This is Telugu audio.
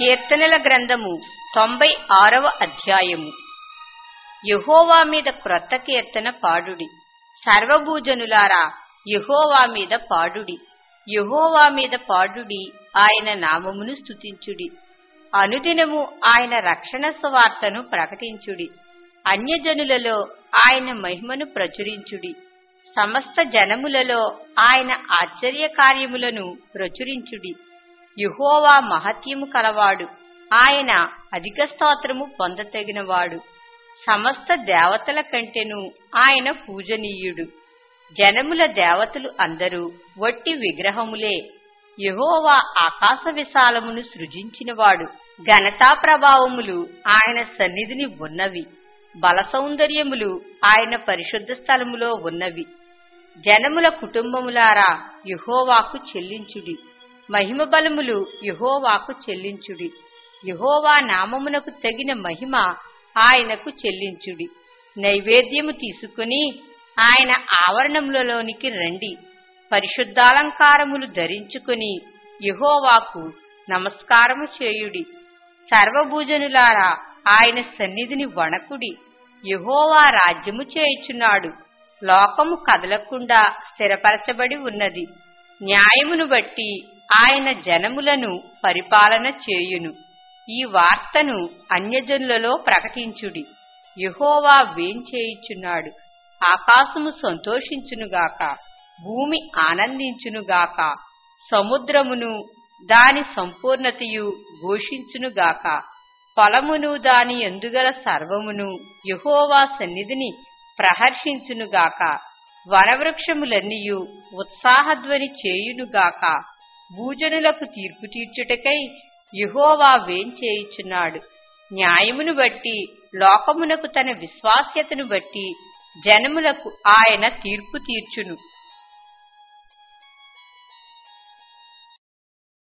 కీర్తనల గ్రంథము తొంభై ఆరవ అధ్యాయము యహోవా మీద క్రొత్త కీర్తన పాడుడి సర్వభూజనులారా యహోవా మీద పాడుడి యహోవా మీద పాడుడి ఆయన నామమును స్తుతించుడి అనుదినము ఆయన రక్షణ సువార్తను ప్రకటించుడి అన్యజనులలో ఆయన మహిమను ప్రచురించుడి సమస్త జనములలో ఆయన ఆశ్చర్య కార్యములను ప్రచురించుడి యుహోవా మహత్యము కలవాడు ఆయన అధిక స్తోత్రము పొందతగినవాడు సమస్త దేవతల కంటెను ఆయన పూజనీయుడు జనముల దేవతలు అందరూ వట్టి విగ్రహములే యహోవా ఆకాశ విశాలమును సృజించినవాడు ఘనతా ప్రభావములు ఆయన సన్నిధిని ఉన్నవి బల సౌందర్యములు ఆయన పరిశుద్ధ స్థలములో ఉన్నవి జనముల కుటుంబములారా యహోవాకు చెల్లించుడి మహిమ బలములు యహోవాకు చెల్లించుడి యహోవా నామమునకు తగిన మహిమ ఆయనకు చెల్లించుడి నైవేద్యము తీసుకుని ఆయన ఆవరణములలోనికి రండి పరిశుద్ధాలంకారములు ధరించుకుని యహోవాకు నమస్కారము చేయుడి సర్వభూజనులారా ఆయన సన్నిధిని వణకుడి యహోవా రాజ్యము చేయుచున్నాడు లోకము కదలకుండా స్థిరపరచబడి ఉన్నది న్యాయమును బట్టి ఆయన జనములను పరిపాలన చేయును ఈ వార్తను అన్యజనులలో ప్రకటించుడి యహోవా వేంచేయుచున్నాడు ఆకాశము సంతోషించునుగాక భూమి ఆనందించునుగాక సముద్రమును దాని సంపూర్ణతయు ఘోషించునుగాక పొలమును దాని ఎందుగల సర్వమును యహోవా సన్నిధిని ప్రహర్షించునుగాక వనవృక్షములన్నీయు ఉత్సాహధ్వని చేయునుగాక భూజనులకు తీర్పు తీర్చుటకై యహోవా వేంచేయుచున్నాడు న్యాయమును బట్టి లోకమునకు తన విశ్వాస్యతను బట్టి జనములకు ఆయన తీర్పు తీర్చును